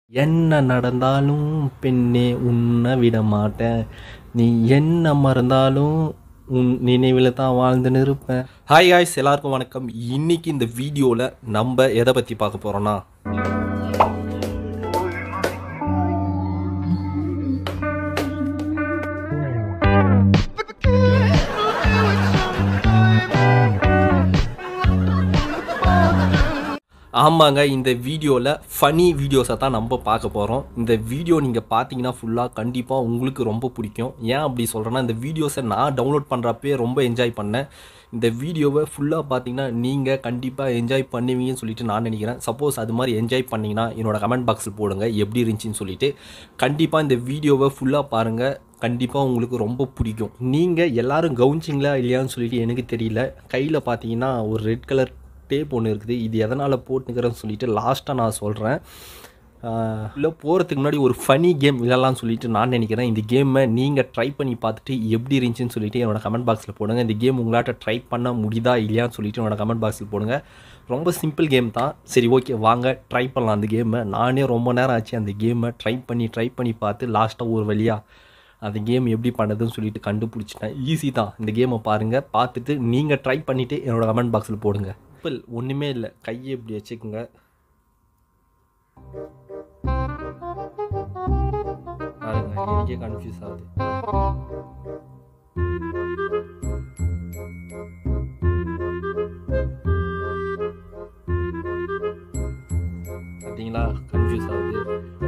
என்ன நடந்தாலும் பெண்ணே உன்னை விட மாட்டேன் நீ என்ன மறந்தாலும் உன் நினைவில் தான் வாழ்ந்துன்னு இருப்பேன் ஹாய் காய்ஸ் எல்லாருக்கும் வணக்கம் இன்னைக்கு இந்த வீடியோவில் நம்ம எதை பற்றி பார்க்க போகிறோன்னா ஆமாங்க இந்த வீடியோவில் ஃபனி வீடியோஸை தான் நம்ம பார்க்க போகிறோம் இந்த வீடியோ நீங்கள் பார்த்தீங்கன்னா ஃபுல்லாக கண்டிப்பாக உங்களுக்கு ரொம்ப பிடிக்கும் ஏன் அப்படி சொல்கிறேன்னா இந்த வீடியோஸை நான் டவுன்லோட் பண்ணுறப்பே ரொம்ப என்ஜாய் பண்ணேன் இந்த வீடியோவை ஃபுல்லாக பார்த்தீங்கன்னா நீங்கள் கண்டிப்பாக என்ஜாய் பண்ணுவீங்கன்னு சொல்லிட்டு நான் நினைக்கிறேன் சப்போஸ் அது மாதிரி என்ஜாய் பண்ணிங்கன்னா என்னோட கமெண்ட் பாக்ஸில் போடுங்க எப்படி இருந்துச்சுன்னு சொல்லிட்டு கண்டிப்பாக இந்த வீடியோவை ஃபுல்லாக பாருங்கள் கண்டிப்பாக உங்களுக்கு ரொம்ப பிடிக்கும் நீங்கள் எல்லாரும் கவுனிச்சிங்களா இல்லையான்னு சொல்லிட்டு எனக்கு தெரியல கையில் பார்த்தீங்கன்னா ஒரு ரெட் கலர் டேப் ஒன்று இருக்குது இது எதனால் போட்டுக்கிறேன்னு சொல்லிட்டு லாஸ்ட்டாக நான் சொல்கிறேன் இல்லை போகிறதுக்கு முன்னாடி ஒரு ஃபனி கேம் விளையாடலாம்னு சொல்லிட்டு நான் நினைக்கிறேன் இந்த கேமை நீங்கள் ட்ரை பண்ணி பார்த்துட்டு எப்படி இருந்துச்சுன்னு சொல்லிட்டு என்னோட கமெண்ட் பாக்ஸில் போடுங்க இந்த கேம் உங்களாட்ட ட்ரை பண்ண முடியுதா இல்லையான்னு சொல்லிட்டு என்னோட கமெண்ட் பாக்ஸில் போடுங்க ரொம்ப சிம்பிள் கேம் தான் சரி ஓகே வாங்க ட்ரை பண்ணலாம் அந்த கேமை நானே ரொம்ப நேரம் ஆச்சு அந்த கேமை ட்ரை பண்ணி ட்ரை பண்ணி பார்த்து லாஸ்ட்டாக ஒரு வழியாக அந்த கேம் எப்படி பண்ணுறதுன்னு சொல்லிட்டு கண்டுபிடிச்சிட்டேன் ஈஸி தான் இந்த கேமை பாருங்கள் பார்த்துட்டு நீங்கள் ட்ரை பண்ணிவிட்டு என்னோட கமெண்ட் பாக்ஸில் போடுங்க சிம்பிள் ஒன்றுமே இல்லை கையை இப்படி வச்சுக்கோங்க பாருங்க எனக்கே கன்ஃபியூஸ் ஆகுது பார்த்தீங்களா கன்ஃபியூஸ் ஆகுது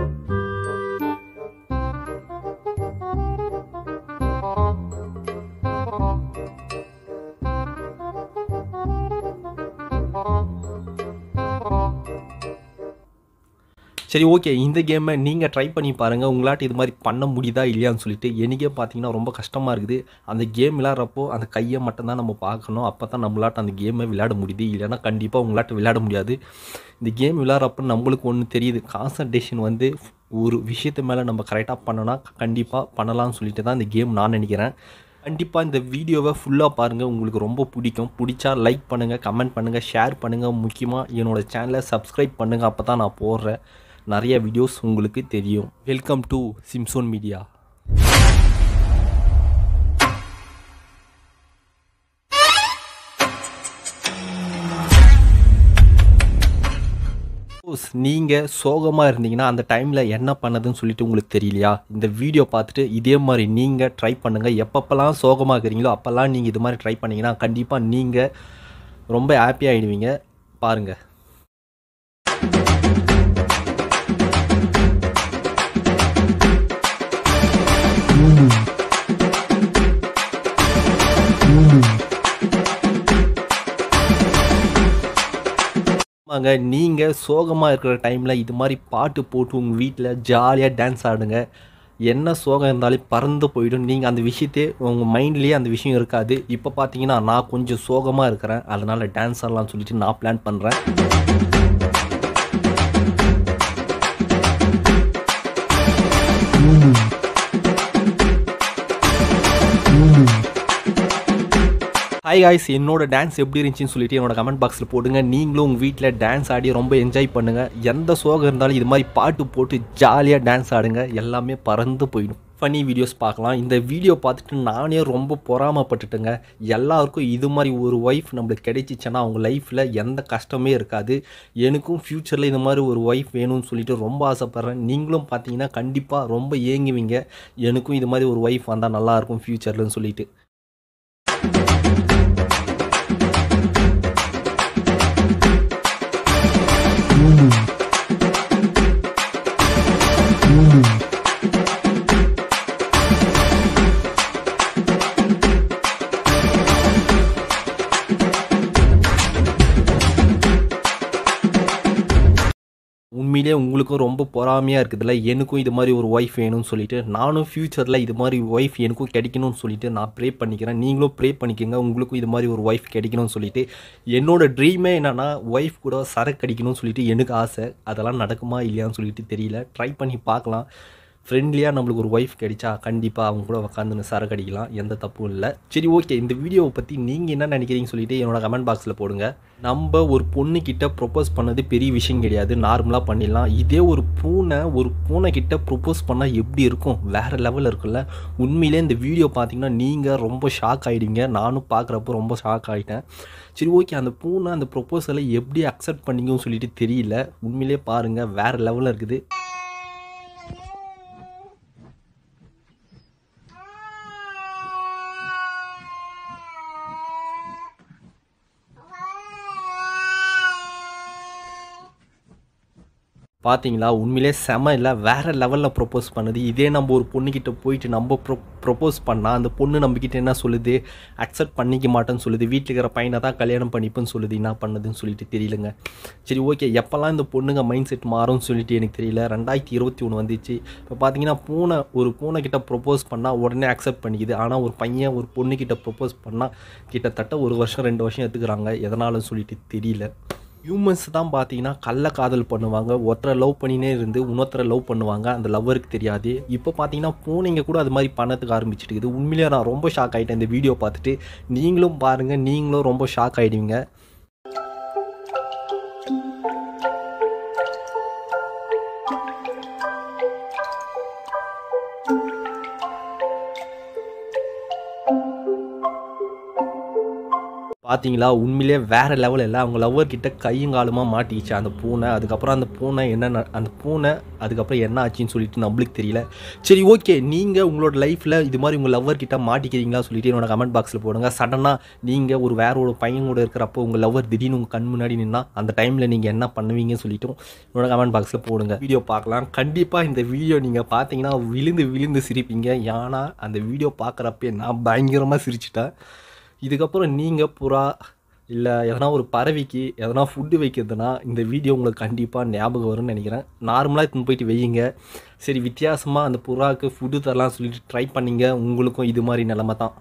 சரி ஓகே இந்த கேமை நீங்கள் ட்ரை பண்ணி பாருங்கள் உங்களாட்ட இது மாதிரி பண்ண முடியுதா இல்லையான்னு சொல்லிட்டு எனக்கே பார்த்தீங்கன்னா ரொம்ப கஷ்டமாக இருக்குது அந்த கேம் விளையாடுறப்போ அந்த கையை மட்டும்தான் நம்ம பார்க்கணும் அப்போ தான் நம்மளாட்ட அந்த கேமை விளையாட முடியுது இல்லைன்னா கண்டிப்பாக உங்களாட்ட விளையாட முடியாது இந்த கேம் விளையாடுறப்போ நம்மளுக்கு ஒன்று தெரியுது கான்சன்ட்ரேஷன் வந்து ஒரு விஷயத்து மேலே நம்ம கரெக்டாக பண்ணோன்னா கண்டிப்பாக பண்ணலாம்னு சொல்லிட்டு தான் இந்த கேம் நான் நினைக்கிறேன் கண்டிப்பாக இந்த வீடியோவை ஃபுல்லாக பாருங்கள் உங்களுக்கு ரொம்ப பிடிக்கும் பிடிச்சா லைக் பண்ணுங்கள் கமெண்ட் பண்ணுங்கள் ஷேர் பண்ணுங்கள் முக்கியமாக என்னோடய சேனலை சப்ஸ்கிரைப் பண்ணுங்கள் அப்போ தான் நான் போடுறேன் நிறைய வீடியோஸ் உங்களுக்கு தெரியும் welcome to Simson media suppose நீங்கள் சோகமாக இருந்தீங்கன்னா அந்த டைமில் என்ன பண்ணதுன்னு சொல்லிட்டு உங்களுக்கு தெரியலையா இந்த வீடியோ பார்த்துட்டு இதே மாதிரி நீங்கள் ட்ரை பண்ணுங்கள் எப்பப்பெல்லாம் சோகமாக இருக்கிறீங்களோ அப்போல்லாம் நீங்கள் இது மாதிரி ட்ரை பண்ணிங்கன்னா கண்டிப்பாக நீங்கள் ரொம்ப ஹாப்பி ஆகிடுவீங்க பாருங்கள் ஆமாங்க நீங்கள் சோகமாக இருக்கிற டைமில் இது மாதிரி பாட்டு போட்டு உங்கள் வீட்டில் ஜாலியாக டான்ஸ் ஆடுங்க என்ன சோகம் இருந்தாலும் பறந்து போயிடும் நீங்கள் அந்த விஷயத்தே உங்கள் மைண்ட்லேயே அந்த விஷயம் இருக்காது இப்போ பார்த்தீங்கன்னா நான் கொஞ்சம் சோகமாக இருக்கிறேன் அதனால் டான்ஸ் ஆடலாம்னு சொல்லிட்டு நான் பிளான் பண்ணுறேன் ஹாய் காய்ஸ் என்னோட டான்ஸ் எப்படி இருந்துச்சுன்னு சொல்லிட்டு என்னோட கமெண்ட் பாக்ஸில் போடுங்க நீங்களும் உங்கள் வீட்டில் டான்ஸ் ஆடி ரொம்ப என்ஜாய் பண்ணுங்கள் எந்த சோகம் இருந்தாலும் இது மாதிரி பாட்டு போட்டு ஜாலியாக டான்ஸ் ஆடுங்க எல்லாமே பறந்து போயிடும் ஃபனி வீடியோஸ் பார்க்கலாம் இந்த வீடியோ பார்த்துட்டு நானே ரொம்ப பொறாமப்பட்டுட்டேங்க எல்லாருக்கும் இது மாதிரி ஒரு ஒய்ஃப் நம்மளுக்கு கிடைச்சிச்சுன்னா அவங்க லைஃப்பில் எந்த கஷ்டமே இருக்காது எனக்கும் ஃப்யூச்சரில் இந்த மாதிரி ஒரு ஒய்ஃப் வேணும்னு சொல்லிட்டு ரொம்ப ஆசைப்பட்றேன் நீங்களும் பார்த்தீங்கன்னா கண்டிப்பாக ரொம்ப ஏங்குவீங்க எனக்கும் இது மாதிரி ஒரு ஒய்ஃப் வந்தால் நல்லாயிருக்கும் ஃப்யூச்சர்லன்னு சொல்லிட்டு உண்மையிலே உங்களுக்கும் ரொம்ப பொறாமையாக இருக்குதுல்ல எனக்கும் இது மாதிரி ஒரு ஒய்ஃப் வேணும்னு சொல்லிட்டு நானும் ஃப்யூச்சரில் இது மாதிரி ஒய்ஃப் எனக்கும் கிடைக்கணும்னு சொல்லிட்டு நான் ப்ரே பண்ணிக்கிறேன் நீங்களும் ப்ரே பண்ணிக்கோங்க உங்களுக்கும் இது மாதிரி ஒரு ஒய்ஃப் கிடைக்கணும்னு சொல்லிட்டு என்னோட ட்ரீமே என்னென்னா ஒய்ஃப் கூட சரக்கு அடிக்கணும்னு சொல்லிட்டு எனக்கு ஆசை அதெல்லாம் நடக்குமா இல்லையான்னு சொல்லிட்டு தெரியல ட்ரை பண்ணி பார்க்கலாம் ஃப்ரெண்ட்லியாக நம்மளுக்கு ஒரு ஒய்ஃப் கிடைச்சா கண்டிப்பாக அவங்க கூட உட்காந்து சரக்கு அடிக்கலாம் எந்த தப்பும் இல்லை சரி ஓகே இந்த வீடியோவை பற்றி நீங்கள் என்ன நினைக்கிறீங்கன்னு சொல்லிட்டு என்னோட கமெண்ட் பாக்ஸில் போடுங்க நம்ம ஒரு பொண்ணுக்கிட்ட ப்ரொப்போஸ் பண்ணது பெரிய விஷயம் கிடையாது நார்மலாக பண்ணிடலாம் இதே ஒரு பூனை ஒரு பூனை கிட்ட ப்ரொப்போஸ் பண்ணால் எப்படி இருக்கும் வேறு லெவலில் இருக்குல்ல உண்மையிலே இந்த வீடியோ பார்த்தீங்கன்னா நீங்கள் ரொம்ப ஷாக் ஆகிடுவீங்க நானும் பார்க்குறப்போ ரொம்ப ஷாக் ஆகிட்டேன் சரி ஓகே அந்த பூனை அந்த ப்ரொப்போசலை எப்படி அக்செப்ட் பண்ணீங்கன்னு சொல்லிட்டு தெரியல உண்மையிலே பாருங்கள் வேறு லெவலில் இருக்குது பார்த்தீங்களா உண்மையிலே செம இல்லை வேறு லெவலில் ப்ரொப்போஸ் பண்ணுது இதே நம்ம ஒரு பொண்ணுக்கிட்ட போயிட்டு நம்ம ப்ரொ ப்ரொப்போஸ் பண்ணால் அந்த பொண்ணு நம்மக்கிட்ட என்ன சொல்லுது அக்செப்ட் பண்ணிக்க மாட்டேன்னு சொல்லுது வீட்டில் இருக்கிற பையனை தான் கல்யாணம் பண்ணிப்பேன்னு சொல்லுது என்ன பண்ணுதுன்னு சொல்லிட்டு தெரியலங்க சரி ஓகே எப்போல்லாம் இந்த பொண்ணுங்க மைண்ட் செட் மாறும்னு சொல்லிட்டு எனக்கு தெரியல ரெண்டாயிரத்தி இருபத்தி ஒன்று வந்துச்சு இப்போ பார்த்தீங்கன்னா பூனை ஒரு பூனை கிட்ட ப்ரொப்போஸ் பண்ணால் உடனே அக்செப்ட் பண்ணிக்குது ஆனால் ஒரு பையன் ஒரு பொண்ணுக்கிட்ட ப்ரொப்போஸ் பண்ணால் கிட்டத்தட்ட ஒரு வருஷம் ரெண்டு வருஷம் எடுத்துக்கிறாங்க எதனாலும் சொல்லிட்டு தெரியல ஹியூமன்ஸ் தான் பார்த்தீங்கன்னா கள்ள காதல் பண்ணுவாங்க ஒருத்தரை லவ் பண்ணினே இருந்து இன்னொருத்தரை லவ் பண்ணுவாங்க அந்த லவ்வருக்கு தெரியாது இப்போ பார்த்தீங்கன்னா பூனைங்க கூட அது மாதிரி பண்ணதுக்கு ஆரம்பிச்சிட்டு இருக்குது உண்மையிலேயே நான் ரொம்ப ஷாக் ஆகிட்டேன் இந்த வீடியோ பார்த்துட்டு நீங்களும் பாருங்கள் நீங்களும் ரொம்ப ஷாக் ஆகிடுவீங்க பார்த்தீங்களா உண்மையிலே வேறு லெவல் இல்லை அவங்க லவ்வர் கிட்ட கையும் காலுமாக மாட்டிக்கிச்சு அந்த பூனை அதுக்கப்புறம் அந்த பூனை என்ன ந- அந்த பூனை அதுக்கப்புறம் என்ன ஆச்சுன்னு சொல்லிட்டு நம்மளுக்கு தெரியல சரி ஓகே நீங்கள் உங்களோட லைஃப்பில் இது மாதிரி உங்கள் லவ்வர் கிட்ட மாட்டிக்கிறீங்களா சொல்லிட்டு என்னோட கமெண்ட் பாக்ஸில் போடுங்க சடனாக நீங்கள் ஒரு வேற ஒரு பையன் கூட இருக்கிறப்போ உங்கள் லவ்வர் திடீர்னு உங்கள் கண் முன்னாடி நின்னா அந்த டைமில் நீங்கள் என்ன பண்ணுவீங்கன்னு சொல்லிட்டும் என்னோட கமெண்ட் பாக்ஸில் போடுங்க வீடியோ பார்க்கலாம் கண்டிப்பாக இந்த வீடியோ நீங்கள் பார்த்தீங்கன்னா விழுந்து விழுந்து சிரிப்பீங்க ஏன்னா அந்த வீடியோ பார்க்குறப்பே நான் பயங்கரமாக சிரிச்சிட்டேன் இதுக்கப்புறம் நீங்கள் புறா இல்லை எதனா ஒரு பறவைக்கு எதனா ஃபுட்டு வைக்கிறதுனா இந்த வீடியோ உங்களுக்கு கண்டிப்பாக ஞாபகம் வரும்னு நினைக்கிறேன் நார்மலாக எடுத்துன்னு போயிட்டு வையுங்க சரி வித்தியாசமாக அந்த புறாவுக்கு ஃபுட்டு தரலாம் சொல்லிட்டு ட்ரை பண்ணீங்க உங்களுக்கும் இது மாதிரி நிலமை தான்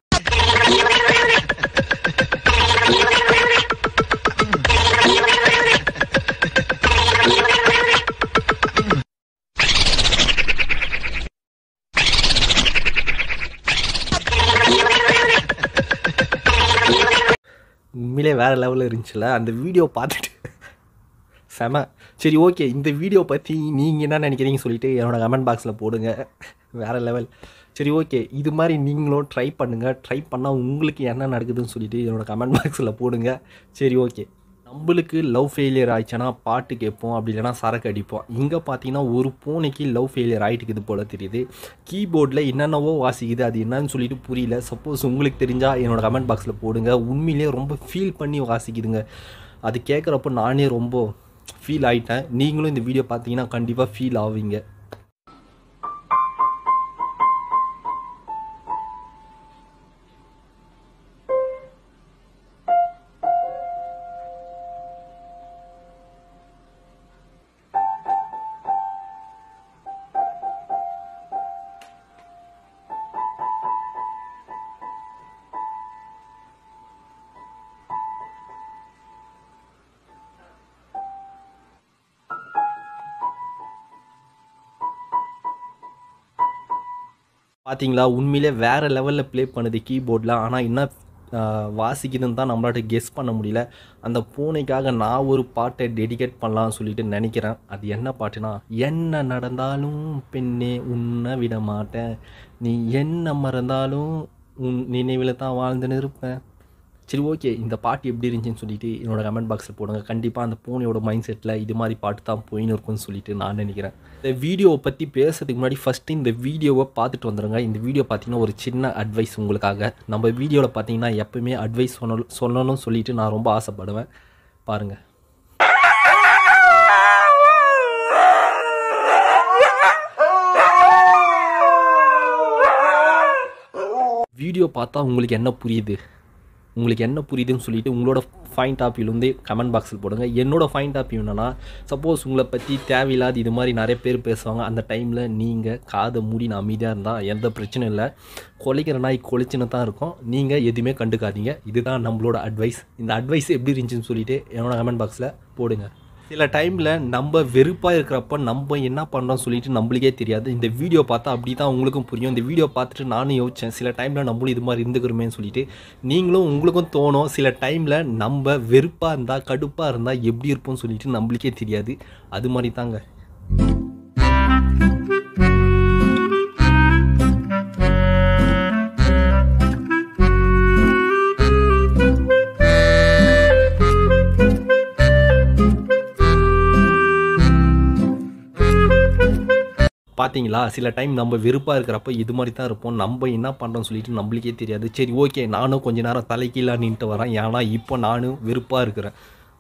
உண்மையிலே வேறு லெவலில் இருந்துச்சுல அந்த வீடியோ பார்த்துட்டு செம சரி ஓகே இந்த வீடியோ பற்றி நீங்கள் என்ன நினைக்கிறீங்கன்னு சொல்லிட்டு என்னோட கமெண்ட் பாக்ஸில் போடுங்க வேறு லெவல் சரி ஓகே இது மாதிரி நீங்களும் ட்ரை பண்ணுங்கள் ட்ரை பண்ணால் உங்களுக்கு என்ன நடக்குதுன்னு சொல்லிட்டு என்னோட கமெண்ட் பாக்ஸில் போடுங்க சரி ஓகே நம்மளுக்கு லவ் ஃபெயிலியர் ஆயிடுச்சுன்னா பாட்டு கேட்போம் அப்படி இல்லைனா சரக்கு அடிப்போம் இங்கே பார்த்தீங்கன்னா ஒரு பூனைக்கு லவ் ஃபெயிலியர் ஆகிட்டுக்குது போல் தெரியுது கீபோர்டில் என்னென்னவோ வாசிக்குது அது என்னன்னு சொல்லிட்டு புரியல சப்போஸ் உங்களுக்கு தெரிஞ்சால் என்னோட கமெண்ட் பாக்ஸில் போடுங்க உண்மையிலேயே ரொம்ப ஃபீல் பண்ணி வாசிக்குதுங்க அது கேட்குறப்போ நானே ரொம்ப ஃபீல் ஆகிட்டேன் நீங்களும் இந்த வீடியோ பார்த்தீங்கன்னா கண்டிப்பாக ஃபீல் ஆவீங்க பார்த்தீங்களா உண்மையிலே வேறு லெவலில் ப்ளே பண்ணுது கீபோர்டில் ஆனால் என்ன ஆஹ், வாசிக்குதுன்னு தான் நம்மளாட்ட கெஸ் பண்ண முடியல அந்த பூனைக்காக நான் ஒரு பாட்டை டெடிகேட் பண்ணலாம்னு சொல்லிட்டு நினைக்கிறேன் அது என்ன பாட்டுனா என்ன நடந்தாலும் பெண்ணே உன்னை விட மாட்டேன் நீ என்ன மறந்தாலும் உன் நினைவில் தான் வாழ்ந்துன்னு இருப்பேன் சரி ஓகே இந்த பாட்டு எப்படி இருந்துச்சுன்னு சொல்லிட்டு என்னோட கமெண்ட் பாக்ஸில் போடுங்க கண்டிப்பாக அந்த பூனையோட மைண்ட் செட்டில் இது மாதிரி பாட்டு தான் போயின்னு இருக்கும்னு சொல்லிட்டு நான் நினைக்கிறேன் இந்த வீடியோவை பற்றி பேசுறதுக்கு முன்னாடி ஃபஸ்ட்டு இந்த வீடியோவை பார்த்துட்டு வந்துடுங்க இந்த வீடியோ பார்த்தீங்கன்னா ஒரு சின்ன அட்வைஸ் உங்களுக்காக நம்ம வீடியோவில் பார்த்தீங்கன்னா எப்பவுமே அட்வைஸ் சொல்லணும் சொல்லணும்னு சொல்லிட்டு நான் ரொம்ப ஆசைப்படுவேன் பாருங்கள் வீடியோ பார்த்தா உங்களுக்கு என்ன புரியுது உங்களுக்கு என்ன புரியுதுன்னு சொல்லிட்டு உங்களோட பாயிண்ட் ஆஃப் வியூலேருந்து கமெண்ட் பாக்ஸில் போடுங்க என்னோட பாயிண்ட் ஆஃப் வியூ என்னன்னா சப்போஸ் உங்களை பற்றி தேவையில்லாத இது மாதிரி நிறைய பேர் பேசுவாங்க அந்த டைமில் நீங்கள் காதை மூடி நான் அமைதியாக இருந்தால் எந்த பிரச்சனையும் இல்லை கொலைக்கிற நாய் கொலைச்சின்னு தான் இருக்கும் நீங்கள் எதுவுமே கண்டுக்காதீங்க இதுதான் நம்மளோட அட்வைஸ் இந்த அட்வைஸ் எப்படி இருந்துச்சுன்னு சொல்லிட்டு என்னோட கமெண்ட் பாக்ஸில் போடுங்க சில டைமில் நம்ம வெறுப்பாக இருக்கிறப்ப நம்ம என்ன பண்ணுறோம் சொல்லிட்டு நம்மளுக்கே தெரியாது இந்த வீடியோ பார்த்தா அப்படி தான் உங்களுக்கும் புரியும் இந்த வீடியோ பார்த்துட்டு நானும் யோசித்தேன் சில டைமில் நம்மளும் இது மாதிரி இருந்துக்கிறோமேன்னு சொல்லிட்டு நீங்களும் உங்களுக்கும் தோணும் சில டைமில் நம்ம வெறுப்பாக இருந்தால் கடுப்பாக இருந்தால் எப்படி இருப்போம்னு சொல்லிட்டு நம்மளுக்கே தெரியாது அது மாதிரி தாங்க பார்த்தீங்களா சில டைம் நம்ம வெறுப்பாக இருக்கிறப்ப இது மாதிரி தான் இருப்போம் நம்ம என்ன பண்ணுறோம்னு சொல்லிட்டு நம்மளுக்கே தெரியாது சரி ஓகே நானும் கொஞ்ச நேரம் தலைக்கீழா நின்ட்டு வரேன் ஏன்னா இப்போ நானும் வெறுப்பாக இருக்கிறேன்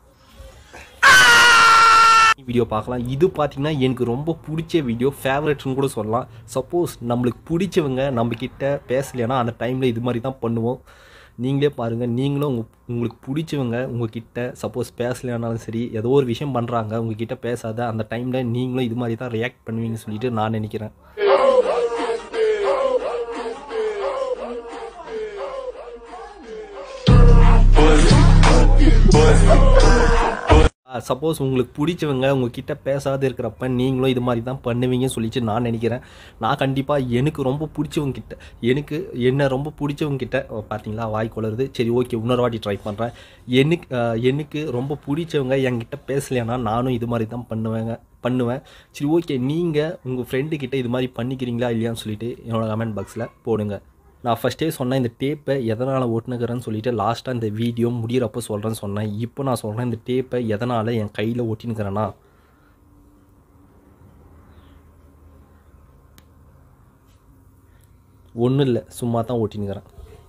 வீடியோ பார்க்கலாம் இது பார்த்தீங்கன்னா எனக்கு ரொம்ப பிடிச்ச வீடியோ ஃபேவரட்னு கூட சொல்லலாம் சப்போஸ் நம்மளுக்கு பிடிச்சவங்க நம்மக்கிட்ட பேசலைன்னா அந்த டைமில் இது மாதிரி தான் பண்ணுவோம் நீங்களே பாருங்கள் நீங்களும் உங்க உங்களுக்கு பிடிச்சவங்க உங்ககிட்ட சப்போஸ் பேசலைனாலும் சரி ஏதோ ஒரு விஷயம் பண்ணுறாங்க உங்ககிட்ட பேசாத அந்த டைமில் நீங்களும் இது மாதிரி தான் ரியாக்ட் பண்ணுவீங்கன்னு சொல்லிட்டு நான் நினைக்கிறேன் சப்போஸ் உங்களுக்கு பிடிச்சவங்க உங்ககிட்ட பேசாத இருக்கிறப்ப நீங்களும் இது மாதிரி தான் பண்ணுவீங்கன்னு சொல்லிட்டு நான் நினைக்கிறேன் நான் கண்டிப்பாக எனக்கு ரொம்ப பிடிச்சவங்க கிட்ட எனக்கு என்ன ரொம்ப பிடிச்சவங்க கிட்ட ஓ, பார்த்தீங்களா வாய் குளருது சரி ஓகே இன்னொரு வாட்டி ட்ரை பண்ணுறேன் எனக்கு அஹ், எனக்கு ரொம்ப பிடிச்சவங்க என்கிட்ட பேசலைன்னா நானும் இது மாதிரி தான் பண்ணுவேங்க பண்ணுவேன் சரி ஓகே நீங்கள் உங்கள் ஃப்ரெண்டு கிட்ட இது மாதிரி பண்ணிக்கிறீங்களா இல்லையான்னு சொல்லிட்டு என்னோட கமெண்ட் பாக்ஸில் போடுங்க நான் ஃபஸ்ட்டே சொன்னேன் இந்த டேப்பை எதனால் ஒட்டினுக்கிறேன்னு சொல்லிட்டு லாஸ்ட்டாக இந்த வீடியோ முடியிறப்போ சொல்கிறேன்னு சொன்னேன் இப்போ நான் சொல்கிறேன் இந்த டேப்பை எதனால் என் கையில் ஒட்டினுக்கிறேன்னா ஒன்றும் இல்லை சும்மா தான் ஓட்டினுக்கிறேன்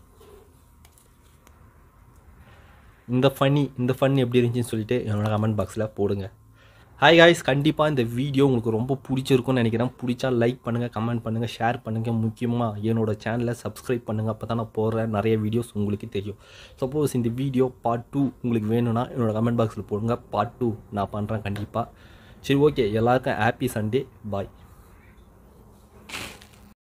இந்த ஃபன்னி இந்த ஃபன் எப்படி இருந்துச்சுன்னு சொல்லிட்டு என்னோட கமெண்ட் பாக்ஸில் போடுங்க ஹாய் காய்ஸ் கண்டிப்பாக இந்த வீடியோ உங்களுக்கு ரொம்ப பிடிச்சிருக்கும்னு நினைக்கிறேன் பிடிச்சா லைக் பண்ணுங்கள் கமெண்ட் பண்ணுங்கள் ஷேர் பண்ணுங்கள் முக்கியமாக என்னோட சேனலை சப்ஸ்கிரைப் பண்ணுங்கள் அப்போ தான் நான் போடுற நிறைய வீடியோஸ் உங்களுக்கு தெரியும் சப்போஸ் இந்த வீடியோ பார்ட் டூ உங்களுக்கு வேணும்னா என்னோட கமெண்ட் பாக்ஸில் போடுங்க பார்ட் டூ நான் பண்ணுறேன் கண்டிப்பாக சரி ஓகே எல்லாருக்கும் ஹாப்பி சண்டே பாய்